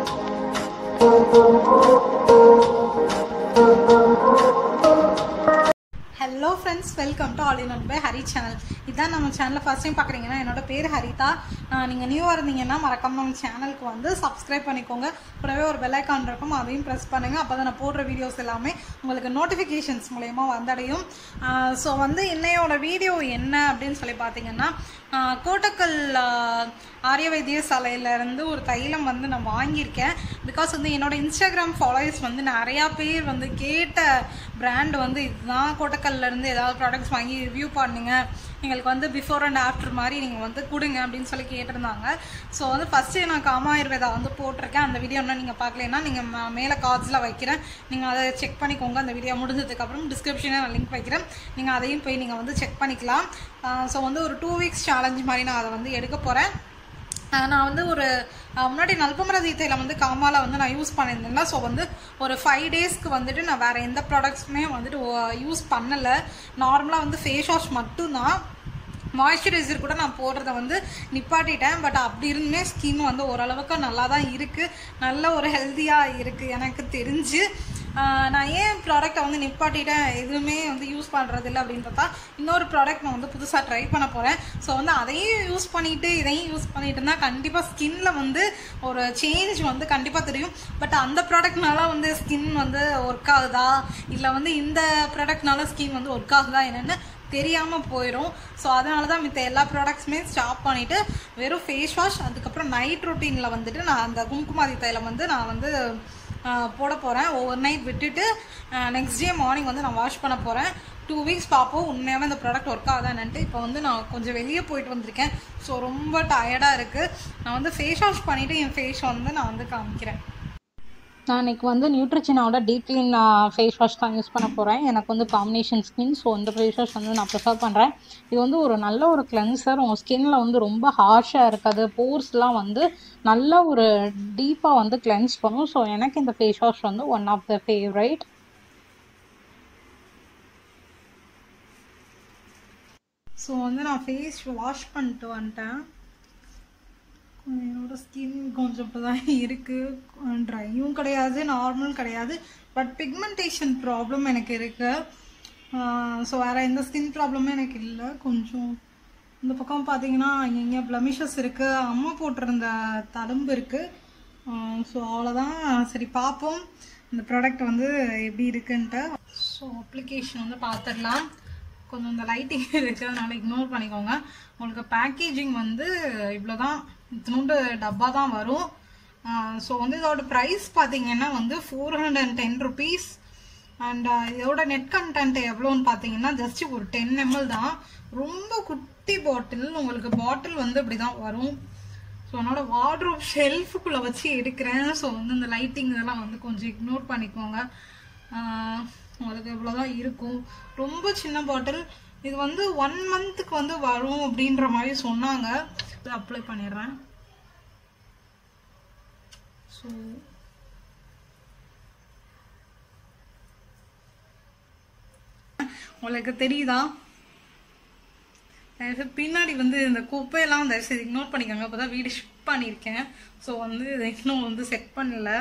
hello friends welcome to all in one by Hari channel இதான் நம்ம சேனலை ஃபர்ஸ்ட் டைம் பார்க்குறீங்கன்னா என்னோட பேர் ஹரிதா நீங்கள் நியூவாக இருந்தீங்கன்னா மறக்காம நம்ம சேனலுக்கு வந்து சப்ஸ்கிரைப் பண்ணிக்கோங்க கூடவே ஒரு பெல் ஐக்கான் இருக்கும் அதையும் ப்ரெஸ் பண்ணுங்கள் அப்போ தான் நான் போடுற வீடியோஸ் எல்லாமே உங்களுக்கு நோட்டிஃபிகேஷன்ஸ் மூலயமா வந்தடையும் ஸோ வந்து இன்னையோட வீடியோ என்ன அப்படின்னு சொல்லி பார்த்தீங்கன்னா ஆஹ் கோட்டக்கல் ஆஹ் ஆரிய வைத்தியசாலையில இருந்து ஒரு தைலம் வந்து நான் வாங்கியிருக்கேன் பிகாஸ் வந்து என்னோட இன்ஸ்டாகிராம் ஃபாலோவர்ஸ் வந்து நிறையா பேர் வந்து கேட்ட பிராண்ட் வந்து இதுதான் கோட்டக்கல்ல இருந்து ஏதாவது ப்ராடக்ட்ஸ் வாங்கி ரிவ்யூ பண்ணுங்க எங்களுக்கு வந்து பிஃபோர் அண்ட் ஆஃப்டர் மாதிரி நீங்கள் வந்து கொடுங்க அப்படின்னு சொல்லி கேட்டிருந்தாங்க ஸோ வந்து ஃபஸ்ட்டு நான் காமா ஆயுர்வேதா வந்து போட்டிருக்கேன் அந்த வீடியோ இன்னும் நீங்கள் பார்க்கலன்னா நீங்கள் மேலே கார்ட்ஸில் வைக்கிறேன் நீங்கள் அதை செக் பண்ணிக்கோங்க அந்த வீடியோ முடிஞ்சதுக்கப்புறம் டிஸ்கிரிப்ஷனில் நான் லிங்க் வைக்கிறேன் நீங்கள் அதையும் போய் நீங்கள் வந்து செக் பண்ணிக்கலாம் ஸோ வந்து ஒரு டூ வீக்ஸ் சேலஞ்ச் மாதிரி நான் அதை வந்து எடுக்க போகிறேன் நான் வந்து ஒரு அஹ், முன்னாடி நல்பமரதி தைலம் வந்து காமால வந்து நான் யூஸ் பண்ணியிருந்தேன்ல ஸோ வந்து ஒரு ஃபைவ் டேஸ்க்கு வந்துட்டு நான் வேறு எந்த ப்ராடக்ட்ஸுமே வந்துட்டு யூஸ் பண்ணலை நார்மலாக வந்து ஃபேஸ் வாஷ் மட்டும்தான் மாய்ஸ்சரைசர் கூட நான் போடுறத வந்து நிப்பாட்டிட்டேன் பட் அப்படி இருந்துமே ஸ்கின் வந்து ஓரளவுக்கு நல்லா தான் இருக்குது நல்ல ஒரு ஹெல்த்தியாக இருக்குது எனக்கு தெரிஞ்சு ஆஹ் நான் ஏன் ப்ராடக்ட்டை வந்து நிப்பாட்டிட்டேன் எதுவுமே வந்து யூஸ் பண்ணுறது இல்லை அப்படின்னு பார்த்தா இன்னொரு ப்ராடக்ட் நான் வந்து புதுசாக ட்ரை பண்ண போகிறேன் ஸோ வந்து அதையும் யூஸ் பண்ணிட்டு இதையும் யூஸ் பண்ணிட்டு இருந்தால் கண்டிப்பாக ஸ்கின்ல வந்து ஒரு சேஞ்ச் வந்து கண்டிப்பாக தெரியும் பட் அந்த ப்ராடக்ட்னால வந்து ஸ்கின் வந்து ஒர்க் ஆகுதா இல்லை வந்து இந்த ப்ராடக்ட்னால ஸ்கின் வந்து ஒர்க் ஆகுதா என்னென்னு தெரியாமல் போயிடும் ஸோ அதனால தான் மித்த எல்லா ப்ராடக்ட்ஸுமே ஸ்டாப் பண்ணிவிட்டு வெறும் ஃபேஸ் வாஷ் அதுக்கப்புறம் நைட் ரொட்டீனில் வந்துட்டு நான் அந்த குங்குமாதி தைலம் வந்து நான் வந்து ஆஹ், போட போகிறேன் ஓவர் நைட் விட்டுட்டு நெக்ஸ்ட் டே மார்னிங் வந்து நான் வாஷ் பண்ண போகிறேன் டூ வீக்ஸ் பார்ப்போம் உண்மையாகவே இந்த ப்ராடக்ட் ஒர்க் ஆகுதான்ட்டு இப்போ வந்து நான் கொஞ்சம் வெளியே போயிட்டு வந்திருக்கேன் ஸோ ரொம்ப டயர்டாக இருக்குது நான் வந்து ஃபேஸ் வாஷ் பண்ணிவிட்டு என் ஃபேஸ் வந்து நான் வந்து காமிக்கிறேன் நான் இன்னைக்கு வந்து நியூட்ரிஜினாவோட டீப் க்ளீன் ஃபேஸ் வாஷ் தான் யூஸ் பண்ண போகிறேன் எனக்கு வந்து காம்பினேஷன் ஸ்கின் ஸோ இந்த ஃபேஸ் வாஷ் வந்து நான் ப்ரிஃபர் பண்ணுறேன் இது வந்து ஒரு நல்ல ஒரு கிளென்சர் உங்கள் ஸ்கின்ல வந்து ரொம்ப ஹார்ஷாக இருக்காது போர்ஸ்லாம் வந்து நல்ல ஒரு டீப்பாக வந்து கிளென்ஸ் பண்ணும் ஸோ எனக்கு இந்த ஃபேஸ் வாஷ் வந்து one of the favourite so வந்து நான் ஃபேஸ் வாஷ் பண்ணிட்டு வந்துட்டேன் கொஞ்சம் என்னோட ஸ்கின் கொஞ்சம் இப்போ தான் இருக்குது ட்ரையும் கிடையாது நார்மல் கிடையாது பட் பிக்மெண்டேஷன் ப்ராப்ளம் எனக்கு இருக்குது ஸோ வேறு எந்த ஸ்கின் ப்ராப்ளமும் எனக்கு இல்லை கொஞ்சம் இந்த பக்கம் பார்த்தீங்கன்னா இங்கே ப்ளமிஷஸ் இருக்குது அம்மா போட்டிருந்த தழும்பு இருக்குது ஸோ அவ்வளோதான் சரி பார்ப்போம் இந்த ப்ராடக்ட் வந்து எப்படி இருக்குன்ட்டு ஸோ அப்ளிகேஷன் வந்து பார்த்துடலாம் கொஞ்சம் இந்த லைட்டிங் இருக்கு அதனால இக்னோர் பண்ணிக்கோங்க உங்களுக்கு பேக்கேஜிங் வந்து இவ்வளோதான் இத்தினோண்டு டப்பா தான் வரும் ஸோ வந்து இதோட ப்ரைஸ் பார்த்தீங்கன்னா வந்து four hundred and ten rupees and இதோட நெட் கண்டென்ட் எவ்வளோன்னு பார்த்தீங்கன்னா ஜஸ்ட் ஒரு டென் எம்எல் தான் ரொம்ப குட்டி பாட்டில் உங்களுக்கு பாட்டில் வந்து இப்படி தான் வரும் ஸோ என்னோட வார்ட்ரோப் ஷெல்ஃபுக்குள்ளே வச்சு எடுக்கிறேன் ஸோ வந்து இந்த லைட்டிங் இதெல்லாம் வந்து கொஞ்சம் இக்னோர் பண்ணிக்கோங்க ஆஹ் உங்களுக்கு இவ்வளோதான் இருக்கும் ரொம்ப சின்ன பாட்டில் இது வந்து ஒன் மந்த்துக்கு வந்து வரும் அப்படின்ற மாதிரி சொன்னாங்க இது அப்ளை பண்ணிடுறேன் ஸோ உங்களுக்கு தெரியுதா தயவுசெய்து பின்னாடி வந்து இந்த குப்பையெல்லாம் தயவுசெய்து இக்னோர் பண்ணிக்கோங்க அப்பதான் வீடு ஷிஃப்ட் பண்ணியிருக்கேன் ஸோ வந்து இதை இன்னும் வந்து செட் பண்ணல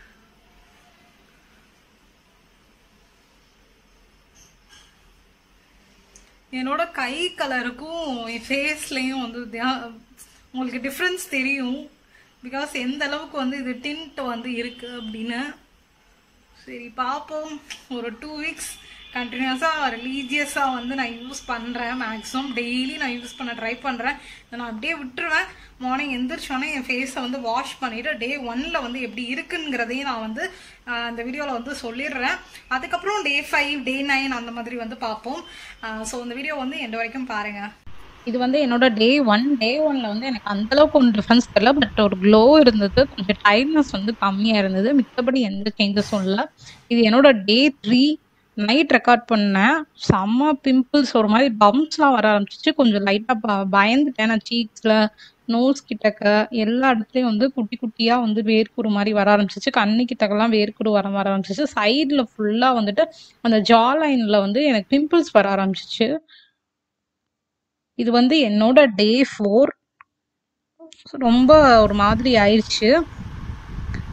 என்னோட கை கலருக்கும் என் ஃபேஸ்லேயும் வந்து வித்தியா- உங்களுக்கு டிஃப்ரென்ஸ் தெரியும் பிகாஸ் எந்த அளவுக்கு வந்து இது டிண்ட் வந்து இருக்கு அப்படின்னு சரி பார்ப்போம் ஒரு டூ வீக்ஸ் கண்டினியூஸாக ரிலீஜியஸாக வந்து நான் யூஸ் பண்ணுறேன் மேக்ஸிமம் டெய்லி நான் யூஸ் பண்ண ட்ரை பண்ணுறேன் இதை நான் அப்படியே விட்டுருவேன் மார்னிங் எந்திரிச்சோன்னே என் ஃபேஸை வந்து வாஷ் பண்ணிவிட்டு டே ஒன்ல வந்து எப்படி இருக்குங்கிறதையும் நான் வந்து ஆஹ், இந்த வீடியோவில் வந்து சொல்லிடுறேன் அதுக்கப்புறம் டே ஃபைவ் டே நைன் அந்த மாதிரி வந்து பார்ப்போம் ஸோ இந்த வீடியோ வந்து எண்டு வரைக்கும் பாருங்கள் இது வந்து என்னோட டே ஒன் டே ஒன்ல வந்து எனக்கு அந்த அளவுக்கு ஒன்றும் டிஃப்ரென்ஸ் தெரியல பட் ஒரு க்ளோ இருந்தது கொஞ்சம் டைட்னஸ் வந்து கம்மியாக இருந்தது மித்தபடி எந்த சேஞ்சஸும் இல்லை இது என்னோட டே த்ரீ நைட் ரெக்கார்ட் பண்ணேன் செம்ம பிம்பிள்ஸ் ஒரு மாதிரி பம்ப்ஸ்லாம் வர ஆரம்பிச்சிச்சு கொஞ்சம் லைட்டாக ப பயந்துட்டேன் நான் சீக்ஸில் நோஸ் கிட்டக்க எல்லா இடத்துலையும் வந்து குட்டி குட்டியாக வந்து வேர்க்குரு மாதிரி வர ஆரம்பிச்சிச்சு கண்ணு கிட்டக்கெல்லாம் வேர்க்குரு வர வர ஆரம்பிச்சிச்சு சைடில் ஃபுல்லாக வந்துட்டு அந்த ஜா லைனில் வந்து எனக்கு பிம்பிள்ஸ் வர ஆரம்பிச்சிச்சு இது வந்து என்னோட டே ஃபோர் ரொம்ப ஒரு மாதிரி ஆயிடுச்சு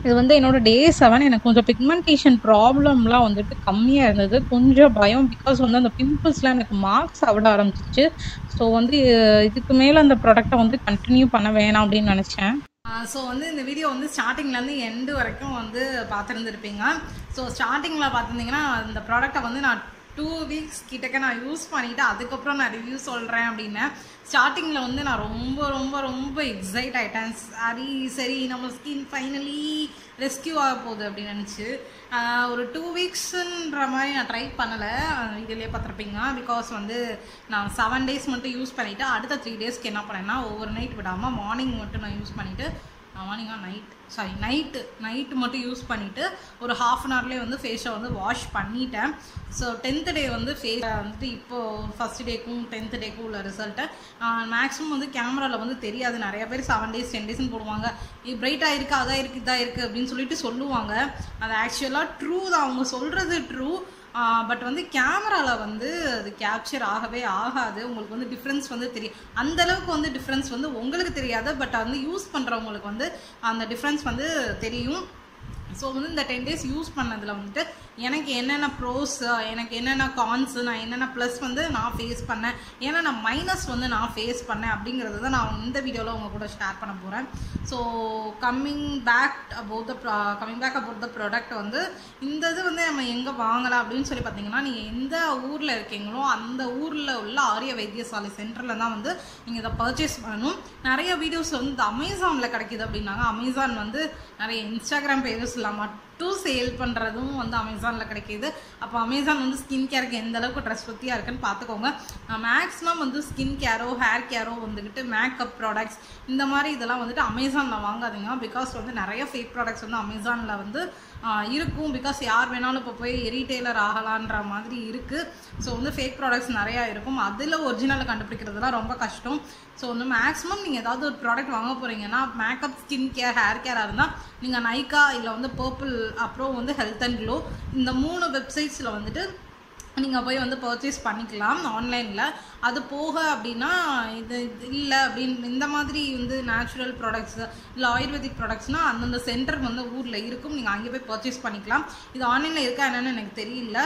இது வந்து என்னோட டே செவன் எனக்கு கொஞ்சம் பிக்மெண்டேஷன் ப்ராப்ளம்லாம் வந்துட்டு கம்மியாக இருந்தது கொஞ்சம் பயம் பிகாஸ் வந்து அந்த பிம்பிள்ஸ்லாம் எனக்கு மார்க்ஸ் விட ஆரம்பிச்சிச்சு ஸோ வந்து இதுக்கு மேலே அந்த ப்ராடக்ட்டை வந்து கண்டினியூ பண்ண வேணாம் அப்படின்னு நினச்சேன் ஸோ வந்து இந்த வீடியோ வந்து ஸ்டார்டிங்லேருந்து எண்டு வரைக்கும் வந்து பார்த்துருந்துருப்பீங்க ஸோ ஸ்டார்டிங்கில் பார்த்துருந்தீங்கன்னா இந்த ப்ராடக்ட்டை வந்து நான் டூ வீக்ஸ் கிட்டக்க நான் யூஸ் பண்ணிவிட்டு அதுக்கப்புறம் நான் ரிவ்யூ சொல்கிறேன் அப்படின்னு ஸ்டார்டிங்கில் வந்து நான் ரொம்ப ரொம்ப ரொம்ப எக்ஸைட் ஆகிட்டேன் சரி சரி நம்ம ஸ்கின் ஃபைனலி ரெஸ்கியூ ஆக போகுது அப்படின்னு நினச்சி ஒரு டூ வீக்ஸுன்ற மாதிரி நான் ட்ரை பண்ணலை இதிலே பார்த்துருப்பீங்க பிகாஸ் வந்து நான் செவன் டேஸ் மட்டும் யூஸ் பண்ணிவிட்டு அடுத்த த்ரீ டேஸ்க்கு என்ன பண்ணேன்னா ஒவ்வொரு நைட் விடாமல் மார்னிங் மட்டும் நான் யூஸ் பண்ணிவிட்டு மார்னிங்காக நைட் சாரி நைட்டு நைட்டு மட்டும் யூஸ் பண்ணிவிட்டு ஒரு ஹாஃப் அன் ஹவர்லேயே வந்து ஃபேஸை வந்து வாஷ் பண்ணிட்டேன் ஸோ டென்த்து டே வந்து ஃபேஸ் வந்துட்டு இப்போது ஃபஸ்ட் டேக்கும் டென்த்து டேக்கும் உள்ள ரிசல்ட்டை மேக்ஸிமம் வந்து கேமராவில் வந்து தெரியாது நிறைய பேர் செவன் டேஸ் டென் டேஸ்னு போடுவாங்க இது பிரைட்டாக இருக்குது அதாக இருக்குது இதாக இருக்குது அப்படின்னு சொல்லிட்டு சொல்லுவாங்க அது ஆக்சுவலாக ட்ரூ தான் அவங்க சொல்கிறது ட்ரூ பட் வந்து கேமராவில் வந்து அது கேப்சர் ஆகவே ஆகாது உங்களுக்கு வந்து டிஃப்ரென்ஸ் வந்து தெரியும் அந்த அளவுக்கு வந்து டிஃப்ரென்ஸ் வந்து உங்களுக்கு தெரியாது பட் வந்து யூஸ் பண்ணுறவங்களுக்கு வந்து அந்த டிஃப்ரென்ஸ் வந்து தெரியும் ஸோ வந்து இந்த டென் டேஸ் யூஸ் பண்ணதில் வந்துட்டு எனக்கு என்னென்ன ப்ரோஸ் எனக்கு என்னென்ன கான்ஸு நான் என்னென்ன ப்ளஸ் வந்து நான் ஃபேஸ் பண்ணேன் என்னென்ன மைனஸ் வந்து நான் ஃபேஸ் பண்ணேன் அப்படிங்கிறது தான் நான் இந்த வீடியோவில் உங்கள் கூட ஷேர் பண்ண போகிறேன் so coming back about the coming back about the product வந்து இந்த இது வந்து நம்ம எங்கே வாங்கலாம் அப்படின்னு சொல்லி பார்த்தீங்கன்னா நீங்கள் எந்த ஊரில் இருக்கீங்களோ அந்த ஊரில் உள்ள ஆரிய வைத்தியசாலை சென்டரில் தான் வந்து நீங்கள் இதை பர்ச்சேஸ் பண்ணணும் நிறைய வீடியோஸ் வந்து அமேசானில் கிடைக்கிது அப்படின்னாங்க அமேசான் வந்து நிறைய இன்ஸ்டாகிராம் பேஜஸ்லாம் மட்டும் சேல் பண்ணுறதும் வந்து அமேசானில் கிடைக்கிது அப்போ அமேசான் வந்து ஸ்கின் கேருக்கு எந்த அளவுக்கு ட்ரெஸ் பற்றியாக இருக்குன்னு பார்த்துக்கோங்க மேக்ஸிமம் வந்து ஸ்கின் கேரோ ஹேர் கேரோ வந்துக்கிட்டு மேக்கப் ப்ராடக்ட்ஸ் இந்த மாதிரி இதெல்லாம் வந்துட்டு அமேசானில் வாங்காதீங்க பிகாஸ் வந்து நிறைய ஃபேக் ப்ராடக்ட்ஸ் வந்து அமேசானில் வந்து இருக்கும் பிகாஸ் யார் வேணாலும் இப்போ போய் ரீட்டெய்லர் ஆகலான்ற மாதிரி இருக்குது ஸோ வந்து ஃபேக் ப்ராடக்ட்ஸ் நிறையா இருக்கும் அதில் ஒரிஜினலை கண்டுபிடிக்கிறதுலாம் ரொம்ப கஷ்டம் ஸோ வந்து மேக்ஸிமம் நீங்கள் ஏதாவது ஒரு ப்ராடக்ட் வாங்க போகிறீங்கன்னா மேக்கப் ஸ்கின் கேர் ஹேர் கேராக இருந்தால் நீங்கள் நைக்கா இல்லை வந்து பர்பிள் அப்புறம் வந்து ஹெல்த் அண்ட் க்ளோ இந்த மூணு வெப்சைட்ஸில் வந்துட்டு நீங்கள் போய் வந்து பர்ச்சேஸ் பண்ணிக்கலாம் ஆன்லைனில் அது போக அப்படின்னா இது இல்லை அப்படின்னு இந்த மாதிரி வந்து நேச்சுரல் ப்ராடக்ட்ஸ் இல்லை ஆயுர்வேதிக் ப்ராடக்ட்ஸ்னால் அந்தந்த சென்டர் வந்து ஊரில் இருக்கும் நீங்கள் அங்கே போய் பர்ச்சேஸ் பண்ணிக்கலாம் இது ஆன்லைனில் இருக்கா என்னன்னு எனக்கு தெரியல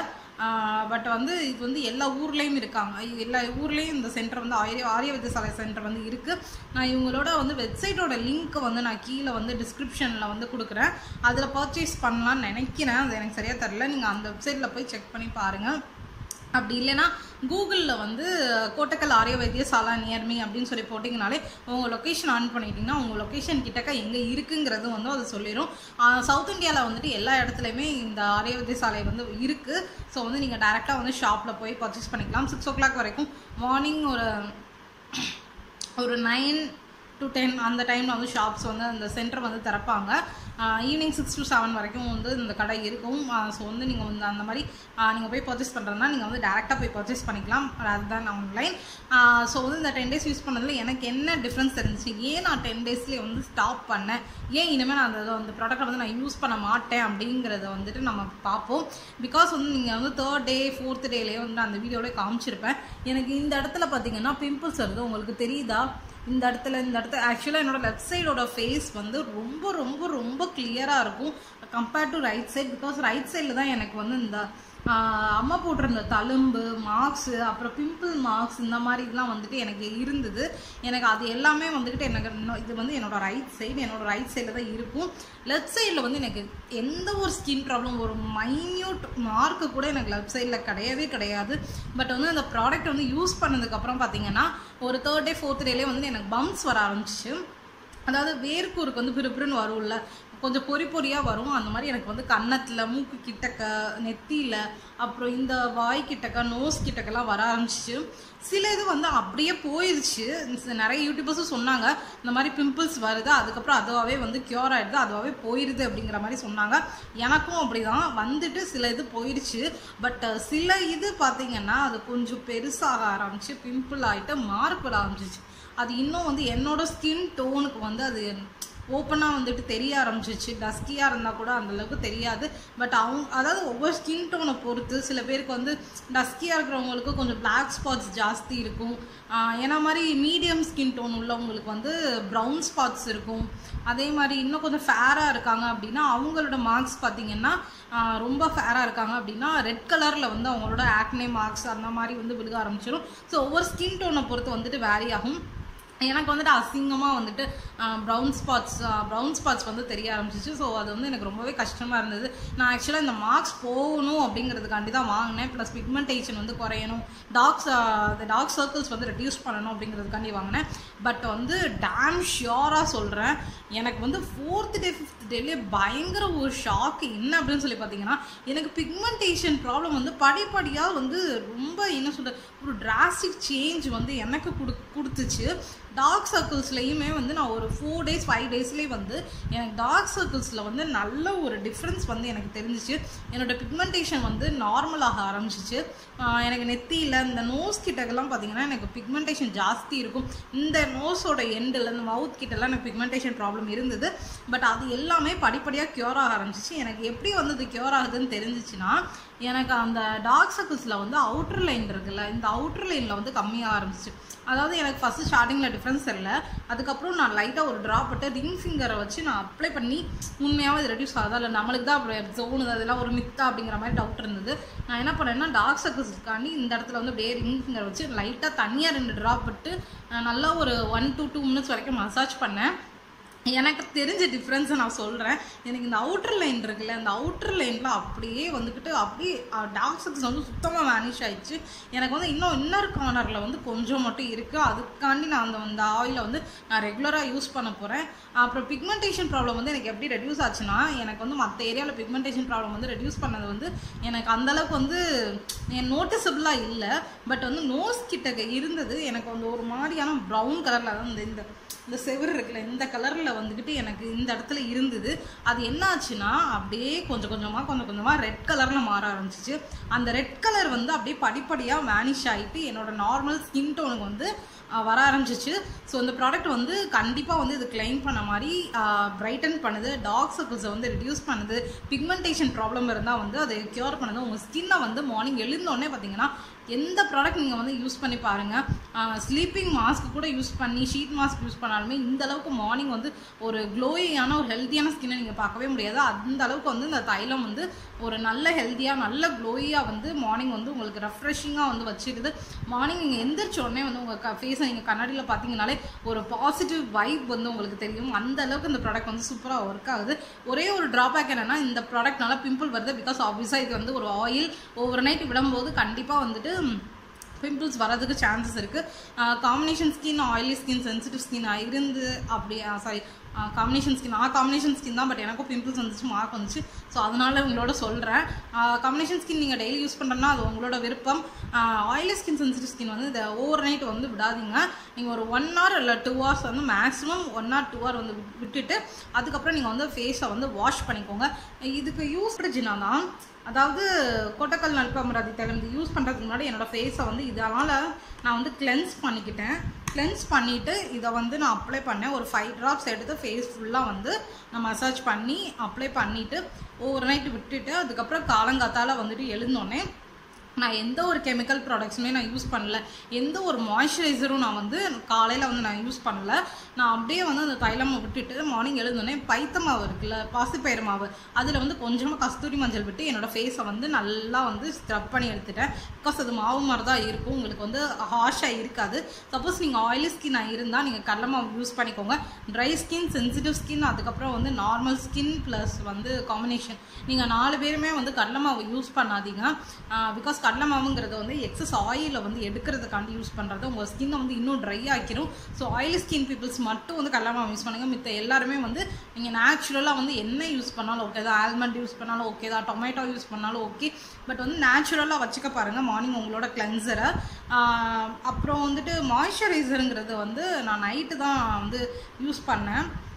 பட் வந்து இது வந்து எல்லா ஊர்லேயும் இருக்காங்க எல்லா ஊர்லேயும் இந்த சென்டர் வந்து ஆரிய ஆரிய வைத்தியசாலை சென்டர் வந்து இருக்குது நான் இவங்களோட வந்து வெப்சைட்டோட லிங்க்கை வந்து நான் கீழே வந்து டிஸ்கிரிப்ஷனில் வந்து கொடுக்குறேன் அதில் பர்ச்சேஸ் பண்ணலான்னு நினைக்கிறேன் அது எனக்கு சரியாக தெரில நீங்கள் அந்த வெப்சைட்டில் போய் செக் பண்ணி பாருங்கள் அப்படி இல்லைன்னா கூகுளில் வந்து கோட்டக்கல் ஆரிய வைத்தியசாலா நியர்மி அப்படின்னு சொல்லி போட்டிங்கனாலே உங்கள் லொக்கேஷன் ஆன் பண்ணிட்டீங்கன்னா உங்கள் லொக்கேஷன் கிட்டக்க எங்கே இருக்குங்கிறது வந்து அது சொல்லிடும் சவுத் இந்தியாவில் வந்துட்டு எல்லா இடத்துலையுமே இந்த ஆரிய வைத்தியசாலை வந்து இருக்குது ஸோ வந்து நீங்கள் டேரெக்டாக வந்து ஷாப்பில் போய் பர்ச்சேஸ் பண்ணிக்கலாம் சிக்ஸ் ஓ கிளாக் வரைக்கும் மார்னிங் ஒரு ஒரு நைன் டு டென் அந்த டைமில் வந்து ஷாப்ஸ் வந்து அந்த சென்டர் வந்து திறப்பாங்க ஈவினிங் சிக்ஸ் டு செவன் வரைக்கும் வந்து இந்த கடை இருக்கும் ஸோ வந்து நீங்கள் வந்து அந்த மாதிரி நீங்கள் போய் பர்ச்சேஸ் பண்ணுறதுனா நீங்கள் வந்து டேரெக்டாக போய் பர்ச்சேஸ் பண்ணிக்கலாம் அதுதான் ஆன்லைன் ஸோ வந்து இந்த டென் டேஸ் யூஸ் பண்ணதில் எனக்கு என்ன டிஃப்ரென்ஸ் தெரிஞ்சிச்சு ஏன் நான் டென் டேஸ்லேயே வந்து ஸ்டாப் பண்ணேன் ஏன் இனிமேல் நான் அந்த அந்த ப்ராடக்ட்டை வந்து நான் யூஸ் பண்ண மாட்டேன் அப்படிங்கிறத வந்துட்டு நம்ம பார்ப்போம் பிகாஸ் வந்து நீங்கள் வந்து தேர்ட் டே ஃபோர்த் டேலேயே வந்து அந்த வீடியோவிலே காமிச்சிருப்பேன் எனக்கு இந்த இடத்துல பார்த்தீங்கன்னா பிம்பிள்ஸ் வருது உங்களுக்கு தெரியுதா இந்த இடத்துல இந்த இடத்துல ஆக்சுவலாக என்னோட லெஃப்ட் சைடோட ஃபேஸ் வந்து ரொம்ப ரொம்ப ரொம்ப கிளியராக இருக்கும் compared to right side because right சைடில் தான் எனக்கு வந்து இந்த அம்மா போட்டிருந்த தழும்பு மார்க்ஸு அப்புறம் பிம்பிள் மார்க்ஸ் இந்த மாதிரி இதெல்லாம் வந்துட்டு எனக்கு இருந்தது எனக்கு அது எல்லாமே வந்துக்கிட்டு எனக்கு இது வந்து என்னோட ரைட் சைடு என்னோட ரைட் சைடில் தான் இருக்கும் லெஃப்ட் சைடில் வந்து எனக்கு எந்த ஒரு ஸ்கின் ப்ராப்ளம் ஒரு மைன்யூட் மார்க்கு கூட எனக்கு லெஃப்ட் சைடில் கிடையவே கிடையாது பட் வந்து அந்த ப்ராடக்ட் வந்து யூஸ் பண்ணதுக்கப்புறம் பார்த்தீங்கன்னா ஒரு தேர்ட் டே ஃபோர்த் டேலேயே வந்து எனக்கு பம்ப்ஸ் வர ஆரம்பிச்சிச்சு அதாவது வேர்க்கூருக்கு வந்து பிறுபிறுன்னு வரும்ல கொஞ்சம் பொறி பொறியாக வரும் அந்த மாதிரி எனக்கு வந்து கன்னத்தில் மூக்கு கிட்டக்க நெத்தியில் அப்புறம் இந்த வாய் கிட்டக்க நோஸ் கிட்டக்கெல்லாம் வர ஆரம்பிச்சிச்சு சில இது வந்து அப்படியே போயிடுச்சு நிறைய யூடியூபர்ஸும் சொன்னாங்க இந்த மாதிரி பிம்பிள்ஸ் வருது அதுக்கப்புறம் அதுவாகவே வந்து க்யூர் ஆகிடுது அதுவாகவே போயிடுது அப்படிங்கிற மாதிரி சொன்னாங்க எனக்கும் அப்படி தான் வந்துட்டு சில இது போயிடுச்சு பட் சில இது பார்த்திங்கன்னா அது கொஞ்சம் பெருசாக ஆரம்பிச்சு பிம்பிள் ஆகிட்டு மார்க் விட ஆரம்பிச்சிச்சு அது இன்னும் வந்து என்னோட ஸ்கின் டோனுக்கு வந்து அது ஓப்பனாக வந்துட்டு தெரிய ஆரம்பிச்சிச்சு டஸ்கியாக இருந்தால் கூட அந்த அளவுக்கு தெரியாது பட் அவங்க அதாவது ஒவ்வொரு ஸ்கின் டோனை பொறுத்து சில பேருக்கு வந்து டஸ்கியாக இருக்கிறவங்களுக்கு கொஞ்சம் பிளாக் ஸ்பாட்ஸ் ஜாஸ்தி இருக்கும் ஆஹ் ஏன்னா மாதிரி மீடியம் ஸ்கின் டோன் உள்ளவங்களுக்கு வந்து ப்ரௌன் ஸ்பாட்ஸ் இருக்கும் அதே மாதிரி இன்னும் கொஞ்சம் ஃபேராக இருக்காங்க அப்படின்னா அவங்களோட மார்க்ஸ் பார்த்தீங்கன்னா ஆஹ் ரொம்ப ஃபேராக இருக்காங்க அப்படின்னா ரெட் கலரில் வந்து அவங்களோட ஆக்னே மார்க்ஸ் அந்த மாதிரி வந்து விழுக ஆரம்பிச்சிடும் ஸோ ஒவ்வொரு ஸ்கின் டோனை பொறுத்து வந்துட்டு வேரி ஆகும் எனக்கு வந்துட்டு அசிங்கமாக வந்துட்டு ப்ரௌன் ஸ்பாட்ஸ் ப்ரௌன் ஸ்பாட்ஸ் வந்து தெரிய ஆரம்பிச்சிச்சு ஸோ அது வந்து எனக்கு ரொம்பவே கஷ்டமாக இருந்தது நான் ஆக்சுவலாக இந்த மார்க்ஸ் போகணும் அப்படிங்கிறதுக்காண்டி தான் வாங்கினேன் ப்ளஸ் பிக்மெண்டேஷன் வந்து குறையணும் டார்க்ஸ் இந்த டார்க் சர்க்கிள்ஸ் வந்து ரெடியூஸ் பண்ணணும் அப்படிங்கிறதுக்காண்டி வாங்கினேன் பட் வந்து டேம் ஷியோராக சொல்கிறேன் எனக்கு வந்து ஃபோர்த் டே ஃபிஃப்த் டேலேயே பயங்கர ஒரு ஷாக் என்ன அப்படின்னு சொல்லி பார்த்தீங்கன்னா எனக்கு பிக்மெண்டேஷன் ப்ராப்ளம் வந்து படிப்படியாக வந்து ரொம்ப என்ன சொல்ற ஒரு டிராஸ்டிக் சேஞ்ச் வந்து எனக்கு கொடு கொடுத்துச்சு டார்க் சர்க்கிள்ஸ்லையுமே வந்து நான் ஒரு ஃபோர் டேஸ் ஃபைவ் டேஸ்லேயே வந்து எனக்கு டார்க் சர்க்கிள்ஸில் வந்து நல்ல ஒரு டிஃப்ரென்ஸ் வந்து எனக்கு தெரிஞ்சிச்சு என்னோட பிக்மெண்டேஷன் வந்து நார்மலாக ஆரம்பிச்சிச்சு ஆஹ் எனக்கு நெத்தியில் இந்த நோஸ் கிட்டக்கெல்லாம் பார்த்தீங்கன்னா எனக்கு பிக்மெண்டேஷன் ஜாஸ்தி இருக்கும் இந்த நோஸோட எண்டில் இந்த மவுத் கிட்டலாம் எனக்கு பிக்மெண்டேஷன் ப்ராப்ளம் இருந்தது பட் அது எல்லாமே படிப்படியாக க்யூர் ஆக ஆரம்பிச்சிச்சு எனக்கு எப்படி வந்து இது க்யூர் ஆகுதுன்னு தெரிஞ்சிச்சுன்னா எனக்கு அந்த டார்க் சர்க்கிள்ஸில் வந்து அவுட்டர் லைன் இருக்குல்ல இந்த அவுட்டர் லைனில் வந்து கம்மியாக ஆரம்பிச்சிச்சு அதாவது எனக்கு ஃபஸ்ட்டு ஸ்டார்டிங்கில் டிஃப்ரென்ஸ் தெரியல அதுக்கப்புறம் நான் லைட்டாக ஒரு ட்ராப் போட்டு ரிங் ஃபிங்கரை வச்சு நான் அப்ளை பண்ணி உண்மையாகவே இது ரெடியூஸ் ஆகுதா இல்லை நம்மளுக்கு தான் அப்படி தோணுது அதெல்லாம் ஒரு மித்தா அப்படிங்கிற மாதிரி டவுட் இருந்தது நான் என்ன பண்ணேன்னா டார்க் சர்க்கிள்ஸ்க்காண்டி இந்த இடத்துல வந்து அப்படியே ரிங் ஃபிங்கர் வச்சு லைட்டாக தனியாக ரெண்டு ட்ராப் விட்டு நான் நல்லா ஒரு ஒன் to டூ மினிட்ஸ் வரைக்கும் மசாஜ் பண்ணேன் எனக்கு தெரிஞ்ச டிஃப்ரென்ஸை நான் சொல்கிறேன் எனக்கு இந்த அவுட்டர் லைன் இருக்குல்ல இந்த அவுட்டர் லைனில் அப்படியே வந்துக்கிட்டு அப்படியே டார்க் சர்க்கிள்ஸ் வந்து சுத்தமாக வேனிஷ் ஆயிடுச்சு எனக்கு வந்து இன்னும் இன்னர் கார்னரில் வந்து கொஞ்சம் மட்டும் இருக்குது அதுக்காண்டி நான் அந்த அந்த ஆயிலை வந்து நான் ரெகுலராக யூஸ் பண்ண போகிறேன் அப்புறம் பிக்மெண்டேஷன் ப்ராப்ளம் வந்து எனக்கு எப்படி ரெடியூஸ் ஆச்சுன்னா எனக்கு வந்து மற்ற ஏரியாவில் பிக்மெண்டேஷன் ப்ராப்ளம் வந்து ரெடியூஸ் பண்ணது வந்து எனக்கு அந்த அளவுக்கு வந்து நோட்டிசபிளாக இல்லை பட் வந்து நோஸ் கிட்ட இருந்தது எனக்கு வந்து ஒரு மாதிரியான ப்ரௌன் கலரில் தான் இந்த இந்த இந்த செவுரு இருக்குல்ல இந்த கலரில் வந்துக்கிட்டு எனக்கு இந்த இடத்துல இருந்தது அது என்ன ஆச்சுன்னா அப்படியே கொஞ்சம் கொஞ்சமாக கொஞ்சம் கொஞ்சமாக ரெட் கலரில் மாற ஆரம்பிச்சிச்சு அந்த ரெட் கலர் வந்து அப்படியே படிப்படியாக வேனிஷ் ஆகிட்டு என்னோட நார்மல் ஸ்கின் டோனுக்கு வந்து ஆஹ், வர ஆரம்பிச்சிச்சு ஸோ இந்த ப்ராடக்ட் வந்து கண்டிப்பாக வந்து இது கிளைம் பண்ண மாதிரி பிரைட்டன் பண்ணுது டார்க் சர்க்கிள்ஸை வந்து ரெடியூஸ் பண்ணுது பிக்மெண்டேஷன் ப்ராப்ளம் இருந்தால் வந்து அதை க்யூர் பண்ணுது உங்கள் ஸ்கின்னை வந்து மார்னிங் எழுந்தோடனே பார்த்தீங்கன்னா எந்த ப்ராடக்ட் நீங்கள் வந்து யூஸ் பண்ணி பாருங்கள் ஸ்லீப்பிங் மாஸ்க் கூட யூஸ் பண்ணி ஷீட் மாஸ்க் யூஸ் பண்ணாலுமே இந்த அளவுக்கு மார்னிங் வந்து ஒரு க்ளோயியான ஒரு ஹெல்த்தியான ஸ்கின்னை நீங்கள் பார்க்கவே முடியாது அந்த அளவுக்கு வந்து இந்த தைலம் வந்து ஒரு நல்ல ஹெல்த்தியாக நல்ல க்ளோயியாக வந்து மார்னிங் வந்து உங்களுக்கு ரெஃப்ரெஷிங்காக வந்து வச்சுருது மார்னிங் நீங்கள் எந்திரிச்ச உடனே வந்து உங்கள் க ஃபேஸை நீங்கள் கண்ணாடியில் பார்த்தீங்கனாலே ஒரு பாசிட்டிவ் வைப் வந்து உங்களுக்கு தெரியும் அந்த அளவுக்கு இந்த ப்ராடக்ட் வந்து சூப்பராக ஒர்க் ஆகுது ஒரே ஒரு ட்ராபேக் என்னன்னா இந்த ப்ராடக்ட்னால பிம்பிள் வருது பிகாஸ் ஆப்வியஸாக இது வந்து ஒரு ஆயில் ஓவர் நைட் விடும்போது கண்டிப்பாக வந்துட்டு பிம்பிள்ஸ் வரதுக்கு சான்சஸ் இருக்குது combination skin oily skin sensitive skin இருந்து அப்படி சாரி காம்பினேஷன் ஸ்கின் நான் காம்பினேஷன் ஸ்கின் தான் பட் எனக்கும் பிம்பிள்ஸ் வந்துச்சு மார்க் வந்துச்சு ஸோ அதனால உங்களோட சொல்கிறேன் காம்பினேஷன் ஸ்கின் நீங்கள் டெய்லி யூஸ் பண்ணுறேன்னா அது உங்களோட விருப்பம் ஆயிலி ஸ்கின் சென்சிட்டிவ் ஸ்கின் வந்து இதை ஓவர் நைட் வந்து விடாதீங்க நீங்கள் ஒரு ஒன் ஹவர் இல்லை டூ ஹவர்ஸ் வந்து maximum one hour two hour வந்து விட்- விட்டுட்டு அதுக்கப்புறம் நீங்கள் வந்து ஃபேஸை வந்து வாஷ் பண்ணிக்கோங்க இதுக்கு யூஸ் பண்ணிச்சுன்னா தான் அதாவது கொட்டக்கல் நல்பமராதி தைலம் இது யூஸ் பண்ணுறதுக்கு முன்னாடி என்னோடய ஃபேஸை வந்து இதனால் நான் வந்து கிளென்ஸ் பண்ணிக்கிட்டேன் கிளென்ஸ் பண்ணிவிட்டு இதை வந்து நான் அப்ளை பண்ணேன் ஒரு ஃபைவ் ட்ராப்ஸ் எடுத்து ஃபேஸ் ஃபுல்லாக வந்து நான் மசாஜ் பண்ணி அப்ளை பண்ணிவிட்டு ஓவர் நைட் விட்டுட்டு அதுக்கப்புறம் காலங்காத்தால வந்துட்டு எழுந்தோடனே நான் எந்த ஒரு கெமிக்கல் ப்ராடக்ட்ஸுமே நான் யூஸ் பண்ணல எந்த ஒரு மாய்ஸ்சரைசரும் நான் வந்து காலையில் வந்து நான் யூஸ் பண்ணல நான் அப்படியே வந்து அந்த தைலமை விட்டுட்டு மார்னிங் எழுந்தோடனே பைத்த மாவு இருக்குல்ல பாசிப்பயிறு மாவு அதில் வந்து கொஞ்சமாக கஸ்தூரி மஞ்சள் விட்டு என்னோடய ஃபேஸை வந்து நல்லா வந்து ஸ்க்ரப் பண்ணி எடுத்துட்டேன் பிகாஸ் அது மாவு மாதிரி தான் இருக்கும் உங்களுக்கு வந்து ஹாஷாக இருக்காது சப்போஸ் நீங்கள் ஆயிலி ஸ்கின் இருந்தால் நீங்கள் கடலை மாவு யூஸ் பண்ணிக்கோங்க ட்ரை ஸ்கின் சென்சிட்டிவ் ஸ்கின் அதுக்கப்புறம் வந்து நார்மல் ஸ்கின் ப்ளஸ் வந்து காம்பினேஷன் நீங்கள் நாலு பேருமே வந்து கடலை மாவு யூஸ் பண்ணாதீங்க பிகாஸ் கடலை மாவுங்கிறது வந்து எக்ஸஸ் ஆயிலை வந்து எடுக்கிறதுக்காண்டி யூஸ் பண்ணுறது உங்கள் ஸ்கின்னை வந்து இன்னும் ட்ரை ஆக்கிரும் ஸோ ஆயிலி ஸ்கின் பீப்புள்ஸ் மட்டும் வந்து கடலை மாவு யூஸ் பண்ணுங்க மித்த எல்லாருமே வந்து நீங்கள் நேச்சுரலாக வந்து என்ன யூஸ் பண்ணாலும் ஓகே தான் ஆல்மண்ட் யூஸ் பண்ணாலும் ஓகே தான் டொமேட்டோ யூஸ் பண்ணாலும் ஓகே பட் வந்து நேச்சுரலாக வச்சுக்க பாருங்கள் மார்னிங் உங்களோட கிளென்சரை அப்புறம் வந்துட்டு மாய்ஸ்சரைசருங்கிறது வந்து நான் நைட்டு தான் வந்து யூஸ் பண்ணேன்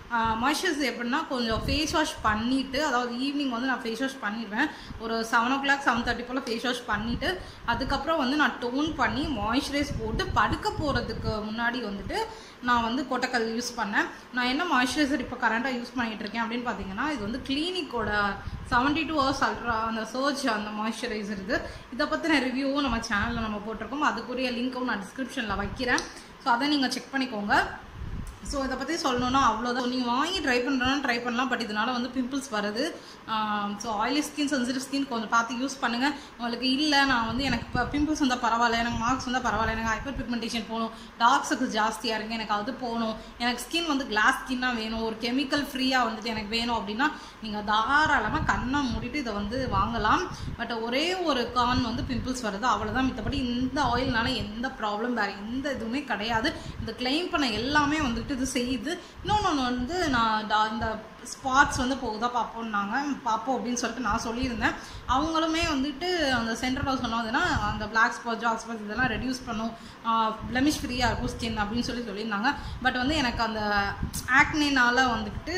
மாய்ஸ்சரைசர் எப்படின்னா கொஞ்சம் ஃபேஸ் வாஷ் பண்ணிவிட்டு அதாவது ஈவினிங் வந்து நான் ஃபேஸ் வாஷ் பண்ணிடுவேன் ஒரு seven o'clock seven thirty போல் ஃபேஸ் வாஷ் பண்ணிவிட்டு அதுக்கப்புறம் வந்து நான் டோன் பண்ணி மாய்ஸ்சரைஸ் போட்டு படுக்க போகிறதுக்கு முன்னாடி வந்துட்டு நான் வந்து கொட்டக்கல் யூஸ் பண்ணேன் நான் என்ன மாய்ஸ்சரைசர் இப்போ கரண்ட்டாக யூஸ் பண்ணிகிட்டு இருக்கேன் அப்படின்னு பார்த்தீங்கன்னா இது வந்து கிளினிக்கோட செவன்ட்டி டூ ஹவர்ஸ் அல்ட்ரா அந்த சர்ச் அந்த மாய்ஸ்சரைசர் இது இதை பற்றின ரிவ்யூவும் நம்ம சேனலில் நம்ம போட்டிருக்கோம் அதுக்குரிய லிங்க்கும் நான் டிஸ்கிரிப்ஷனில் வைக்கிறேன் ஸோ அதை நீங்கள் செக் பண்ணிக்கோங்க ஸோ இதை பற்றி சொல்லணும்னா அவ்வளோதான் நீங்கள் வாங்கி ட்ரை பண்ணுறோன்னா ட்ரை பண்ணலாம் பட் இதனால் வந்து பிம்பிள்ஸ் வருது so oily skin sensitive skin கொஞ்சம் பார்த்து யூஸ் பண்ணுங்கள் உங்களுக்கு இல்லை நான் வந்து எனக்கு இப்போ பிம்பிள்ஸ் வந்தால் பரவாயில்ல எனக்கு மார்க்ஸ் வந்தால் பரவாயில்ல எனக்கு ஹைப்பர் பிக்மெண்டேஷன் போகணும் டார்க் சர்க்கிள் ஜாஸ்தியாக இருக்குது எனக்கு அது போகணும் எனக்கு ஸ்கின் வந்து கிளாஸ் ஸ்கின்னாக வேணும் ஒரு கெமிக்கல் ஃப்ரீயாக வந்துட்டு எனக்கு வேணும் அப்படின்னா நீங்கள் தாராளமாக கண்ணை மூடிட்டு இதை வந்து வாங்கலாம் பட் ஒரே ஒரு கான் வந்து பிம்பிள்ஸ் வருது அவ்வளோதான் மித்தபடி இந்த ஆயில்னால எந்த ப்ராப்ளம் வேறு எந்த இதுவுமே கிடையாது இந்த கிளைம் பண்ண எல்லாமே வந்துட்டு இது செய்யுது இன்னொன்று வந்து நான் டா- இந்த ஸ்பாட்ஸ் வந்து போகுதா பார்ப்போம்னாங்க பார்ப்போம் அப்படின்னு சொல்லிட்டு நான் சொல்லியிருந்தேன் அவங்களுமே வந்துட்டு அந்த சென்டரில் சொன்னதுன்னா அந்த பிளாக் ஸ்பாட் ஜாக் ஸ்பாட்ஸ் இதெல்லாம் ரெடியூஸ் பண்ணும் பிளமிஷ் ஃப்ரீயாக இருக்கும் ஸ்கின் அப்படின்னு சொல்லி சொல்லியிருந்தாங்க பட் வந்து எனக்கு அந்த ஆக்னேனால வந்துட்டு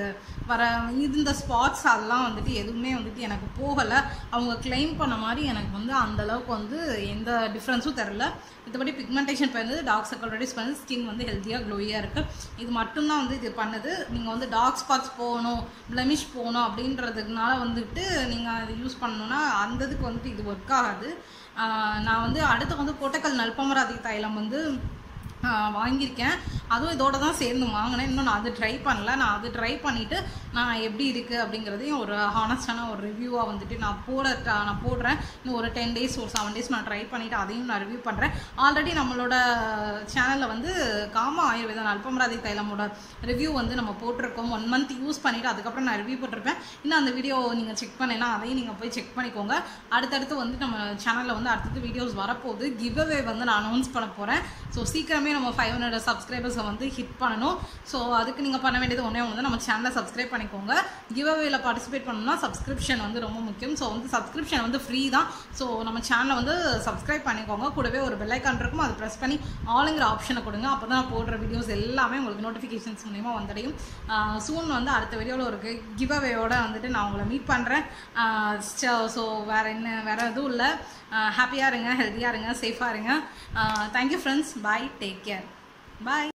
வர இது இந்த ஸ்பாட்ஸ் அதெல்லாம் வந்துட்டு எதுவுமே வந்துட்டு எனக்கு போகலை அவங்க கிளைம் பண்ண மாதிரி எனக்கு வந்து அந்த அளவுக்கு வந்து எந்த டிஃப்ரென்ஸும் தெரில மத்தபடி பிக்மெண்டேஷன் பண்ணுது டார்க் சர்க்கிள் ரெடியூஸ் பண்ணுது ஸ்கின் வந்து ஹெல்த்தியாக க்ளோயாக இருக்குது இது மட்டும்தான் வந்து இது பண்ணுது நீங்கள் வந்து டார்க் ஸ்பாட்ஸ் போகணும் பிளமிஷ் போகணும் அப்படின்றதுனால வந்துட்டு நீங்கள் அதை யூஸ் பண்ணணுன்னா அந்த இதுக்கு வந்துட்டு இது ஒர்க் ஆகாது ஆஹ் நான் வந்து அடுத்து வந்து கோட்டக்கல் நல்பமராதி தைலம் வந்து ஆஹ் வாங்கியிருக்கேன் அதுவும் இதோட தான் சேர்ந்து வாங்கினேன் இன்னும் நான் அது ட்ரை பண்ணல நான் அது ட்ரை பண்ணிவிட்டு நான் எப்படி இருக்குது அப்படிங்கிறதையும் ஒரு ஹானஸ்டான ஒரு ரிவ்யூவாக வந்துட்டு நான் போட நான் போடுறேன் இன்னும் ஒரு டென் டேஸ் ஒரு செவன் டேஸ் நான் ட்ரை பண்ணிவிட்டு அதையும் நான் ரிவ்யூ பண்ணுறேன் ஆல்ரெடி நம்மளோட சேனலில் வந்து காமா ஆயுர்வேதம் அல்பமராதி தைலமோட ரிவ்யூ வந்து நம்ம போட்டிருக்கோம் ஒன் மந்த் யூஸ் பண்ணிவிட்டு அதுக்கப்புறம் நான் ரிவ்யூ போட்டிருப்பேன் இன்னும் அந்த வீடியோ நீங்கள் செக் பண்ணேன்னா அதையும் நீங்கள் போய் செக் பண்ணிக்கோங்க அடுத்தடுத்து வந்து நம்ம சேனலில் வந்து அடுத்தடுத்து வீடியோஸ் வரப்போகுது கிவ் அவே வந்து நான் அனௌன்ஸ் பண்ண போகிறேன் ஸோ சீக்கிரமே நம்ம ஃபைவ் ஹண்ட்ரட் சப்ஸ்கிரைபர்ஸை வந்து ஹிட் பண்ணணும் ஸோ அதுக்கு நீங்கள் பண்ண வேண்டியது ஒன்றே ஒன்று நம்ம சேனலை சப்ஸ்கிரைப் பண்ணிக்கோங்க கிவ் அவேல பார்ட்டிசிபேட் பண்ணணும்னா சப்ஸ்கிரிப்ஷன் வந்து ரொம்ப முக்கியம் ஸோ வந்து சப்ஸ்கிரிப்ஷன் வந்து ஃப்ரீ தான் ஸோ நம்ம சேனலை வந்து சப்ஸ்கிரைப் பண்ணிக்கோங்க கூடவே ஒரு பெல் ஐக்கான் இருக்கும் அதை ப்ரெஸ் பண்ணி ஆளுங்கிற ஆப்ஷனை கொடுங்க அப்போ தான் நான் போடுற வீடியோஸ் எல்லாமே உங்களுக்கு நோட்டிஃபிகேஷன்ஸ் மூலியமாக வந்தடையும் சூன் வந்து அடுத்த வீடியோவில் ஒரு கிவ் அவேயோட வந்துட்டு நான் உங்களை மீட் பண்ணுறேன் ஸோ வேறு என்ன வேறு எதுவும் இல்லை ஹாப்பியாக இருங்க ஹெல்த்தியாக இருங்க சேஃபாக இருங்க thank you friends bye take care பாய்